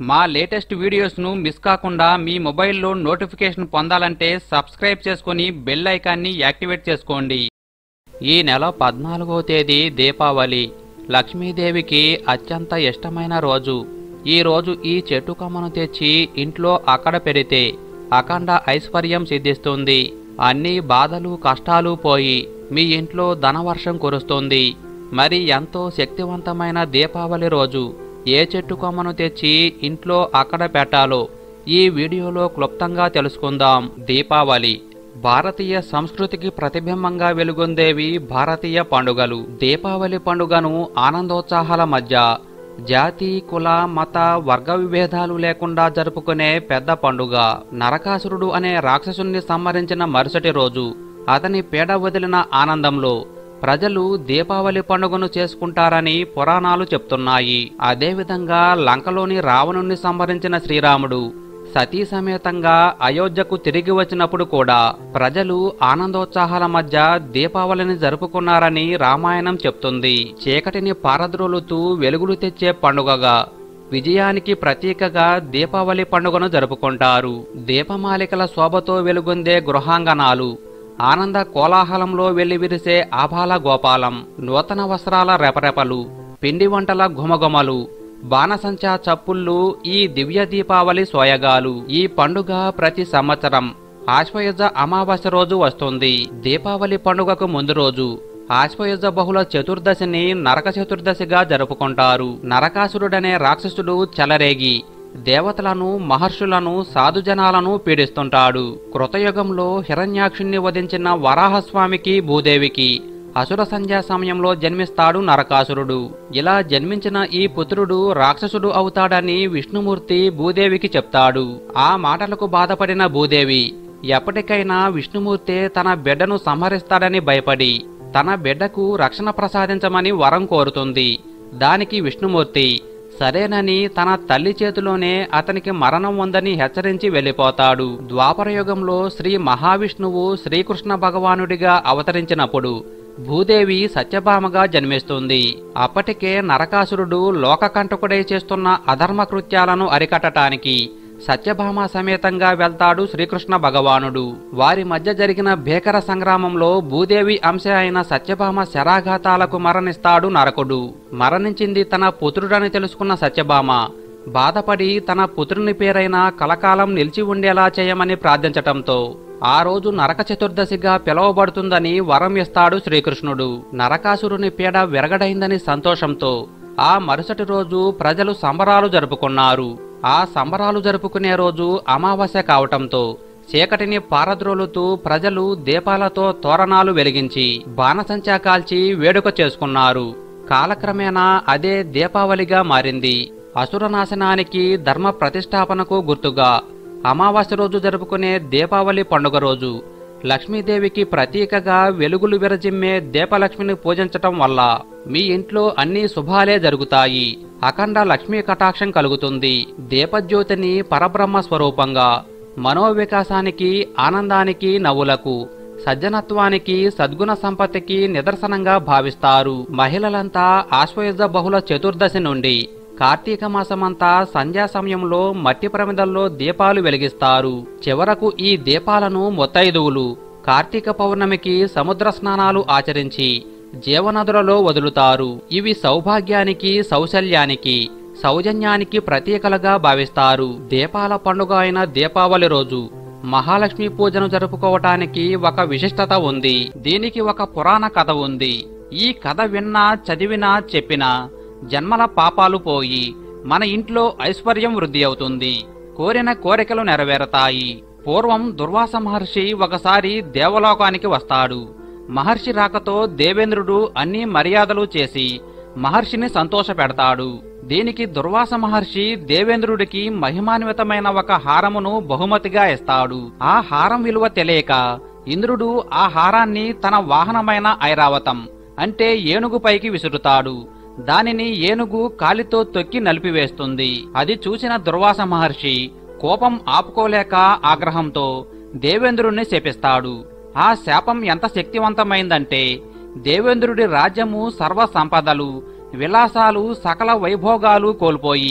మా latest వీడియోస్ను miss కాకుండా మీ మొబైల్లో నోటిఫికేషన్ పొందాలంటే సబ్స్క్రైబ్ చేసుకుని బెల్ ఐకాన్ని యాక్టివేట్ చేసుకోండి ఈ నెల పద్నాలుగో తేదీ దీపావళి లక్ష్మీదేవికి అత్యంత ఇష్టమైన రోజు ఈ రోజు ఈ చెట్టు కొమ్మను తెచ్చి ఇంట్లో అక్కడ పెడితే అఖండ ఐశ్వర్యం సిద్ధిస్తుంది అన్ని బాధలు కష్టాలు పోయి మీ ఇంట్లో ధనవర్షం కురుస్తుంది మరి ఎంతో శక్తివంతమైన దీపావళి రోజు ఏ చెట్టు కొమ్మను తెచ్చి ఇంట్లో అక్కడ పెట్టాలో ఈ వీడియోలో క్లుప్తంగా తెలుసుకుందాం దీపావళి భారతీయ సంస్కృతికి ప్రతిబింబంగా వెలుగొందేవి భారతీయ పండుగలు దీపావళి పండుగను ఆనందోత్సాహాల మధ్య జాతి కుల మత వర్గ విభేదాలు లేకుండా జరుపుకునే పెద్ద పండుగ నరకాసురుడు అనే రాక్షసుని సంహరించిన మరుసటి రోజు అతని పీడ వదిలిన ఆనందంలో ప్రజలు దీపావళి పండుగను చేసుకుంటారని పురాణాలు చెప్తున్నాయి అదేవిధంగా లంకలోని రావణుణ్ణి సంహరించిన శ్రీరాముడు సతీ సమేతంగా అయోధ్యకు తిరిగి వచ్చినప్పుడు కూడా ప్రజలు ఆనందోత్సాహాల మధ్య దీపావళిని జరుపుకున్నారని రామాయణం చెప్తుంది చీకటిని పారద్రోలుతూ వెలుగులు తెచ్చే పండుగగా విజయానికి ప్రతీకగా దీపావళి పండుగను జరుపుకుంటారు దీపమాలికల శోభతో వెలుగొందే గృహాంగణాలు ఆనంద కోలాహలంలో వెల్లివిరిసే ఆభాల గోపాలం నూతన వస్త్రాల రెపరెపలు పిండి వంటల ఘుమఘుమలు బాణసంచా చప్పుళ్ళు ఈ దివ్య దీపావళి సోయగాలు ఈ పండుగ ప్రతి సంవత్సరం ఆశ్వయుజ అమావాస్య రోజు వస్తుంది దీపావళి పండుగకు ముందు రోజు ఆశ్వయుజ బహుళ చతుర్దశిని నరక చతుర్దశిగా జరుపుకుంటారు నరకాసురుడనే రాక్షసుడు చెలరేగి దేవతలను మహర్షులను సాధుజనాలను పీడిస్తుంటాడు కృతయుగంలో హిరణ్యాక్షుణ్ణి వధించిన వరాహస్వామికి భూదేవికి అసుర సంధ్యా సమయంలో జన్మిస్తాడు నరకాసురుడు ఇలా జన్మించిన ఈ పుత్రుడు రాక్షసుడు అవుతాడని విష్ణుమూర్తి భూదేవికి చెప్తాడు ఆ మాటలకు బాధపడిన భూదేవి ఎప్పటికైనా విష్ణుమూర్తే తన బిడ్డను సంహరిస్తాడని భయపడి తన బిడ్డకు రక్షణ ప్రసాదించమని వరం కోరుతుంది దానికి విష్ణుమూర్తి సరేనని తన తల్లి చేతిలోనే అతనికి మరణం ఉందని హెచ్చరించి వెళ్ళిపోతాడు ద్వాపరయుగంలో శ్రీ మహావిష్ణువు శ్రీకృష్ణ భగవానుడిగా అవతరించినప్పుడు భూదేవి సత్యభామగా జన్మిస్తుంది అప్పటికే నరకాసురుడు లోకకంటకుడై చేస్తున్న అధర్మ కృత్యాలను అరికట్టటానికి సత్యభామ సమేతంగా వెళ్తాడు శ్రీకృష్ణ భగవానుడు వారి మధ్య జరిగిన భీకర సంగ్రామంలో భూదేవి అంశ అయిన సత్యభామ శరాఘాతాలకు మరణిస్తాడు నరకుడు మరణించింది తన పుత్రుడని తెలుసుకున్న సత్యభామ బాధపడి తన పుత్రుని పేరైన కలకాలం నిలిచి ఉండేలా చేయమని ప్రార్థించటంతో ఆ రోజు నరక చతుర్దశిగా పిలువబడుతుందని వరం ఇస్తాడు శ్రీకృష్ణుడు నరకాసురుని పీడ విరగడైందని సంతోషంతో ఆ మరుసటి రోజు ప్రజలు సంబరాలు జరుపుకున్నారు ఆ సంబరాలు జరుపుకునే రోజు అమావాస్య కావటంతో చీకటిని పారద్రోలుతూ ప్రజలు దీపాలతో తోరణాలు వెలిగించి బాణసంచా కాల్చి వేడుక చేసుకున్నారు కాలక్రమేణా అదే దీపావళిగా మారింది అసురనాశనానికి ధర్మ ప్రతిష్టాపనకు గుర్తుగా అమావాస్య రోజు జరుపుకునే దీపావళి పండుగ రోజు లక్ష్మీదేవికి ప్రతీకగా వెలుగులు విరజిమ్మే దీపలక్ష్మిని పూజించటం వల్ల మీ ఇంట్లో అన్ని శుభాలే జరుగుతాయి అఖండ లక్ష్మీ కటాక్షం కలుగుతుంది దీపజ్యోతిని పరబ్రహ్మ స్వరూపంగా మనోవికాసానికి ఆనందానికి నవ్వులకు సజ్జనత్వానికి సద్గుణ సంపత్తికి నిదర్శనంగా భావిస్తారు మహిళలంతా ఆశ్వయుజ బహుళ చతుర్దశి నుండి కార్తీక మాసమంతా సంధ్యా సమయంలో మట్టి ప్రమిదల్లో దీపాలు వెలిగిస్తారు చివరకు ఈ దీపాలను మొత్తైదువులు కార్తీక పౌర్ణమికి సముద్ర స్నానాలు ఆచరించి జీవనదులలో వదులుతారు ఇవి సౌభాగ్యానికి సౌశల్యానికి సౌజన్యానికి ప్రతీకలుగా భావిస్తారు దీపాల పండుగ అయిన దీపావళి రోజు మహాలక్ష్మి పూజను జరుపుకోవటానికి ఒక విశిష్టత ఉంది దీనికి ఒక పురాణ కథ ఉంది ఈ కథ విన్నా చదివినా చెప్పినా జన్మల పాపాలు పోయి మన ఇంట్లో ఐశ్వర్యం వృద్ధి అవుతుంది కోరిన కోరికలు నెరవేరతాయి పూర్వం దుర్వాస మహర్షి ఒకసారి దేవలోకానికి వస్తాడు మహర్షి రాకతో దేవేంద్రుడు అన్ని మర్యాదలు చేసి మహర్షిని సంతోషపెడతాడు దీనికి దుర్వాస మహర్షి దేవేంద్రుడికి మహిమాన్వితమైన ఒక హారమును బహుమతిగా ఇస్తాడు ఆ హారం విలువ తెలియక ఇంద్రుడు ఆ హారాన్ని తన వాహనమైన ఐరావతం అంటే ఏనుగుపైకి విసురుతాడు దానిని ఏనుగు కాలితో తొక్కి నలిపివేస్తుంది అది చూసిన దుర్వాస మహర్షి కోపం ఆపుకోలేక ఆగ్రహంతో దేవేంద్రుణ్ణి శపిస్తాడు ఆ శాపం ఎంత శక్తివంతమైందంటే దేవేంద్రుడి రాజ్యము సర్వ సంపదలు విలాసాలు సకల వైభోగాలు కోల్పోయి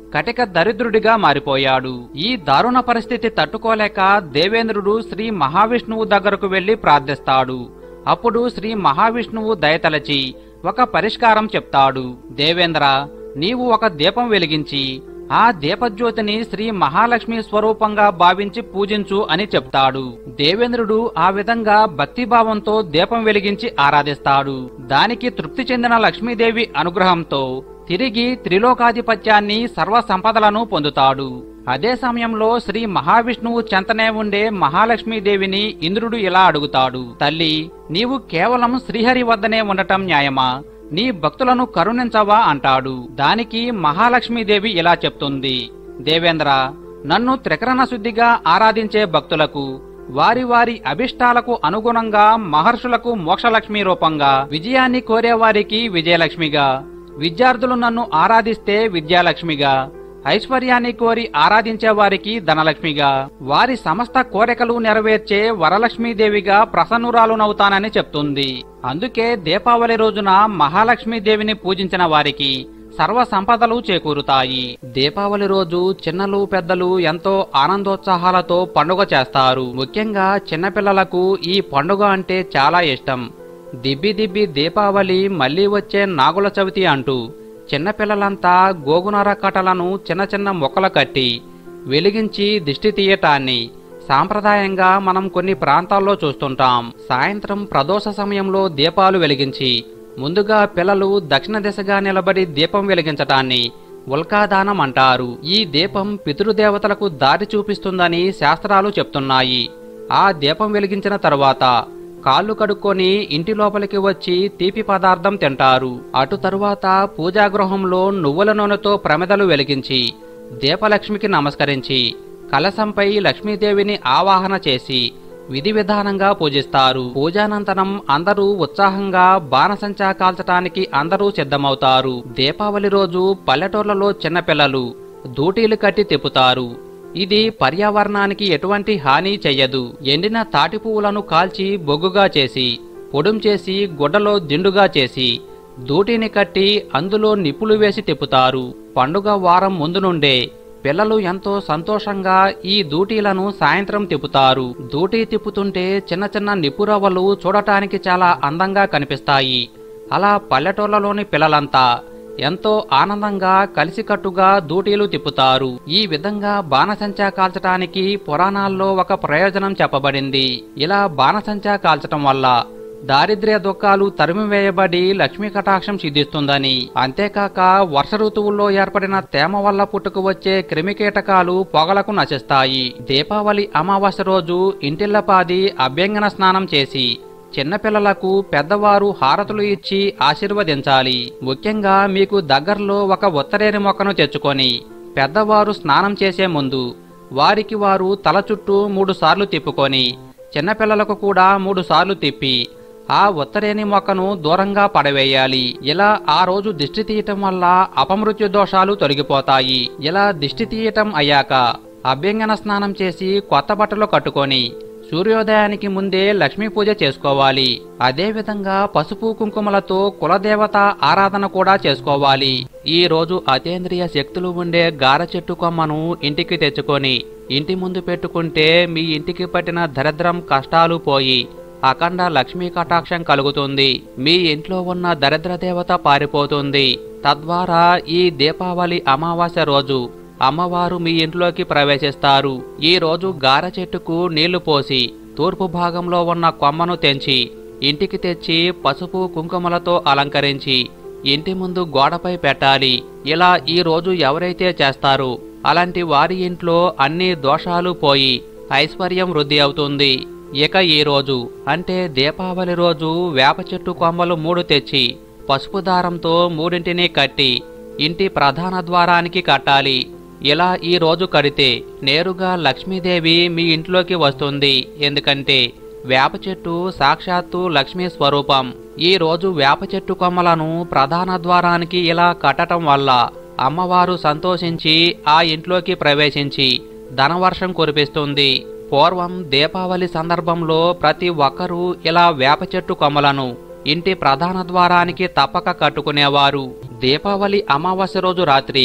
కటిక దరిద్రుడిగా మారిపోయాడు ఈ దారుణ పరిస్థితి తట్టుకోలేక దేవేంద్రుడు శ్రీ మహావిష్ణువు దగ్గరకు వెళ్లి ప్రార్థిస్తాడు అప్పుడు శ్రీ మహావిష్ణువు దయతలచి ఒక పరిష్కారం చెప్తాడు దేవేంద్ర నీవు ఒక దీపం వెలిగించి ఆ దీపజ్యోతిని శ్రీ మహాలక్ష్మి స్వరూపంగా భావించి పూజించు అని చెప్తాడు దేవేంద్రుడు ఆ విధంగా భక్తిభావంతో దీపం వెలిగించి ఆరాధిస్తాడు దానికి తృప్తి చెందిన లక్ష్మీదేవి అనుగ్రహంతో తిరిగి త్రిలోకాధిపత్యాన్ని సర్వ సంపదలను పొందుతాడు అదే సమయంలో శ్రీ మహావిష్ణువు చెంతనే ఉండే మహాలక్ష్మీదేవిని ఇంద్రుడు ఇలా అడుగుతాడు తల్లి నీవు కేవలం శ్రీహరి వద్దనే ఉండటం న్యాయమా నీ భక్తులను కరుణించవా అంటాడు దానికి మహాలక్ష్మీదేవి ఇలా చెప్తుంది దేవేంద్ర నన్ను త్రికరణ శుద్ధిగా ఆరాధించే భక్తులకు వారి వారి అభిష్టాలకు అనుగుణంగా మహర్షులకు మోక్షలక్ష్మి రూపంగా విజయాన్ని కోరేవారికి విజయలక్ష్మిగా విద్యార్థులు నన్ను ఆరాధిస్తే విద్యాలక్ష్మిగా ఐశ్వర్యాన్ని కోరి ఆరాధించే వారికి ధనలక్ష్మిగా వారి సమస్త కోరికలు నెరవేర్చే వరలక్ష్మీదేవిగా ప్రసన్నురాలునవుతానని చెప్తుంది అందుకే దీపావళి రోజున మహాలక్ష్మీదేవిని పూజించిన వారికి సర్వ సంపదలు చేకూరుతాయి దీపావళి రోజు చిన్నలు పెద్దలు ఎంతో ఆనందోత్సాహాలతో పండుగ చేస్తారు ముఖ్యంగా చిన్నపిల్లలకు ఈ పండుగ అంటే చాలా ఇష్టం దిబ్బి దిబ్బి దీపావళి మళ్ళీ వచ్చే నాగుల చవితి అంటూ చిన్నపిల్లలంతా గోగునర కట్టలను చిన్న చిన్న మొక్కలు కట్టి వెలిగించి దిష్టి తీయటాన్ని సాంప్రదాయంగా మనం కొన్ని ప్రాంతాల్లో చూస్తుంటాం సాయంత్రం ప్రదోష సమయంలో దీపాలు వెలిగించి ముందుగా పిల్లలు దక్షిణ దిశగా నిలబడి దీపం వెలిగించటాన్ని ఉల్కాదానం అంటారు ఈ దీపం పితృదేవతలకు దారి చూపిస్తుందని శాస్త్రాలు చెప్తున్నాయి ఆ దీపం వెలిగించిన తరువాత కాళ్ళు కడుక్కొని ఇంటి లోపలికి వచ్చి తీపి పదార్థం తింటారు అటు తరువాత పూజాగృహంలో నువ్వుల నూనెతో ప్రమిదలు వెలిగించి దీపలక్ష్మికి నమస్కరించి కలశంపై లక్ష్మీదేవిని ఆవాహన చేసి విధి విధానంగా పూజిస్తారు పూజానంతరం అందరూ ఉత్సాహంగా బాణసంచా కాల్చటానికి అందరూ సిద్ధమవుతారు దీపావళి రోజు పల్లెటూర్లలో చిన్నపిల్లలు దూటీలు కట్టి తిప్పుతారు ఇది పర్యావరణానికి ఎటువంటి హాని చెయ్యదు ఎండిన తాటి పువ్వులను కాల్చి బొగ్గుగా చేసి పొడుం చేసి గుడ్డలో దిండుగా చేసి దూటిని కట్టి అందులో నిప్పులు వేసి తిప్పుతారు పండుగ వారం ముందు నుండే పిల్లలు ఎంతో సంతోషంగా ఈ దూటీలను సాయంత్రం తిప్పుతారు దూటీ తిప్పుతుంటే చిన్న చిన్న నిప్పురవ్వలు చూడటానికి చాలా అందంగా కనిపిస్తాయి అలా పల్లెటూళ్ళలోని పిల్లలంతా ఎంతో ఆనందంగా కలిసికట్టుగా దూటీలు తిప్పుతారు ఈ విధంగా బాణసంచా కాల్చటానికి పురాణాల్లో ఒక ప్రయోజనం చెప్పబడింది ఇలా బాణసంచా కాల్చటం వల్ల దారిద్ర్య దుఃఖాలు తరిమివేయబడి లక్ష్మీ కటాక్షం సిద్ధిస్తుందని అంతేకాక వర్ష ఋతువుల్లో ఏర్పడిన తేమ వల్ల పుట్టుకు వచ్చే క్రిమికీటకాలు పొగలకు నశిస్తాయి దీపావళి అమావాస్య రోజు ఇంటిల్లపాది అభ్యంగన స్నానం చేసి చిన్నపిల్లలకు పెద్దవారు హారతులు ఇచ్చి ఆశీర్వదించాలి ముఖ్యంగా మీకు దగ్గరలో ఒక ఉత్తరేని మొక్కను తెచ్చుకొని పెద్దవారు స్నానం చేసే ముందు వారికి వారు తల చుట్టూ మూడు సార్లు తిప్పుకొని చిన్నపిల్లలకు కూడా మూడు సార్లు తిప్పి ఆ ఉత్తరేని మొక్కను దూరంగా పడవేయాలి ఇలా ఆ రోజు దిష్టి తీయటం వల్ల అపమృత్యు దోషాలు తొలగిపోతాయి ఇలా దిష్టి తీయటం అయ్యాక అభ్యంగన స్నానం చేసి కొత్త బట్టలు కట్టుకొని సూర్యోదయానికి ముందే లక్ష్మీ పూజ చేసుకోవాలి అదే విధంగా పసుపు కుంకుమలతో కులదేవత ఆరాధన కూడా చేసుకోవాలి ఈ రోజు అతేంద్రియ శక్తులు ఉండే గార చెట్టు కొమ్మను ఇంటికి తెచ్చుకొని ఇంటి ముందు పెట్టుకుంటే మీ ఇంటికి పట్టిన దరిద్రం కష్టాలు పోయి అఖండ లక్ష్మీ కటాక్షం కలుగుతుంది మీ ఇంట్లో ఉన్న దరిద్ర దేవత పారిపోతుంది తద్వారా ఈ దీపావళి అమావాస్య రోజు అమ్మవారు మీ ఇంట్లోకి ప్రవేశిస్తారు ఈ రోజు గార చెట్టుకు నీళ్లు పోసి తూర్పు భాగంలో ఉన్న కొమ్మను తెంచి ఇంటికి తెచ్చి పసుపు కుంకుమలతో అలంకరించి ఇంటి ముందు గోడపై పెట్టాలి ఇలా ఈ రోజు ఎవరైతే చేస్తారో అలాంటి వారి ఇంట్లో అన్ని దోషాలు పోయి ఐశ్వర్యం వృద్ధి అవుతుంది ఇక ఈ రోజు అంటే దీపావళి రోజు వేప చెట్టు కొమ్మలు మూడు తెచ్చి పసుపు దారంతో మూడింటిని కట్టి ఇంటి ప్రధాన ద్వారానికి కట్టాలి ఇలా ఈ రోజు కడితే నేరుగా లక్ష్మీదేవి మీ ఇంట్లోకి వస్తుంది ఎందుకంటే వేప చెట్టు సాక్షాత్తు లక్ష్మీ స్వరూపం ఈ రోజు వేప చెట్టు కొమ్మలను ప్రధాన ద్వారానికి ఇలా కట్టటం వల్ల అమ్మవారు సంతోషించి ఆ ఇంట్లోకి ప్రవేశించి ధనవర్షం కురిపిస్తుంది పూర్వం దీపావళి సందర్భంలో ప్రతి ఒక్కరూ ఇలా వేప చెట్టు కొమ్మలను ఇంటి ప్రధాన ద్వారానికి తప్పక కట్టుకునేవారు దీపావళి అమావాస్య రోజు రాత్రి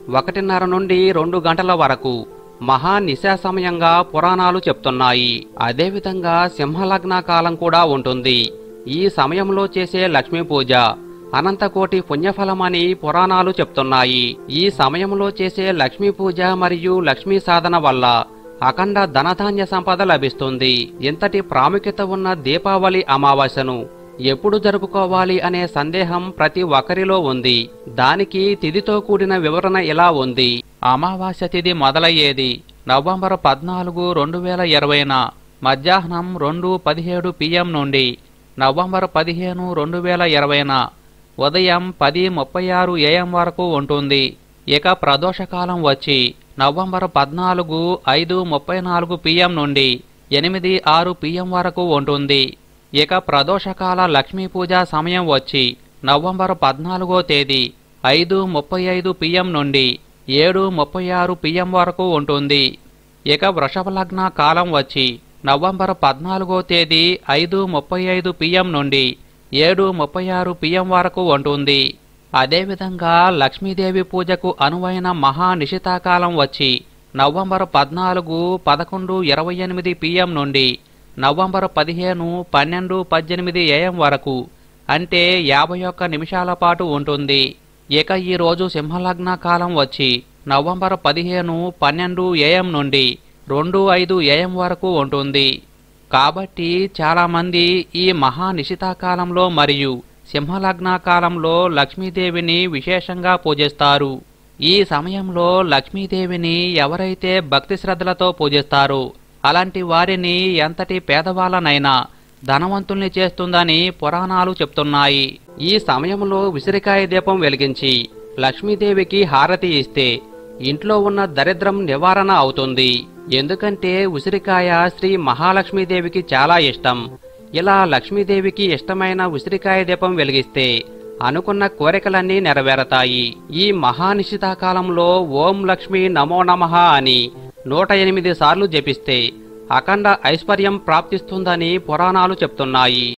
ఒకటిన్నర నుండి రెండు గంటల వరకు మహా నిశా సమయంగా పురాణాలు చెప్తున్నాయి అదేవిధంగా సింహలగ్న కాలం కూడా ఉంటుంది ఈ సమయంలో చేసే లక్ష్మీ పూజ అనంతకోటి పుణ్యఫలమని పురాణాలు చెప్తున్నాయి ఈ సమయంలో చేసే లక్ష్మీ పూజ మరియు లక్ష్మీ సాధన వల్ల అఖండ ధనధాన్య సంపద లభిస్తుంది ఇంతటి ప్రాముఖ్యత ఉన్న దీపావళి అమావాస్యను ఎప్పుడు జరుపుకోవాలి అనే సందేహం ప్రతి ఒక్కరిలో ఉంది దానికి తిథితో కూడిన వివరణ ఇలా ఉంది అమావాస్య తిథి మొదలయ్యేది నవంబర్ పద్నాలుగు రెండు వేల ఇరవైన మధ్యాహ్నం రెండు పదిహేడు పిఎం నుండి నవంబర్ పదిహేను రెండు వేల ఇరవైన ఉదయం పది ముప్పై ఆరు ఏఎం వరకు ఉంటుంది ఇక ప్రదోషకాలం వచ్చి నవంబర్ పద్నాలుగు ఐదు ముప్పై నాలుగు పిఎం నుండి ఎనిమిది ఆరు పిఎం వరకు ఉంటుంది ఇక ప్రదోషకాల లక్ష్మీ పూజ సమయం వచ్చి నవంబర్ పద్నాలుగో తేదీ ఐదు ముప్పై ఐదు పిఎం నుండి ఏడు ముప్పై ఆరు పిఎం వరకు ఉంటుంది ఇక వృషభ లగ్న కాలం వచ్చి నవంబర్ పద్నాలుగో తేదీ ఐదు ముప్పై ఐదు పిఎం నుండి ఏడు ముప్పై ఆరు పిఎం వరకు ఉంటుంది అదేవిధంగా లక్ష్మీదేవి పూజకు అనువైన మహా నిశితాకాలం వచ్చి నవంబర్ పద్నాలుగు పదకొండు ఇరవై ఎనిమిది పిఎం నుండి నవంబర్ పదిహేను పన్నెండు పద్దెనిమిది ఏఎం వరకు అంటే యాభై ఒక్క నిమిషాల పాటు ఉంటుంది ఇక ఈ రోజు సింహలగ్న కాలం వచ్చి నవంబర్ పదిహేను పన్నెండు ఏఎం నుండి రెండు ఐదు ఏఎం వరకు ఉంటుంది కాబట్టి చాలామంది ఈ మహా నిశితాకాలంలో మరియు సింహలగ్న కాలంలో లక్ష్మీదేవిని విశేషంగా పూజిస్తారు ఈ సమయంలో లక్ష్మీదేవిని ఎవరైతే భక్తి శ్రద్ధలతో పూజిస్తారో అలాంటి వారిని ఎంతటి పేదవాళ్ళనైనా ధనవంతుల్ని చేస్తుందని పురాణాలు చెప్తున్నాయి ఈ సమయంలో విసిరికాయ దీపం వెలిగించి లక్ష్మీదేవికి హారతి ఇస్తే ఇంట్లో ఉన్న దరిద్రం నివారణ అవుతుంది ఎందుకంటే ఉసిరికాయ శ్రీ మహాలక్ష్మీదేవికి చాలా ఇష్టం ఇలా లక్ష్మీదేవికి ఇష్టమైన ఉసిరికాయ దీపం వెలిగిస్తే అనుకున్న కోరికలన్నీ నెరవేరతాయి ఈ మహానిశితాకాలంలో ఓం లక్ష్మీ నమో నమః అని నూట ఎనిమిది సార్లు జపిస్తే అఖండ ఐశ్వర్యం ప్రాప్తిస్తుందని పురాణాలు చెప్తున్నాయి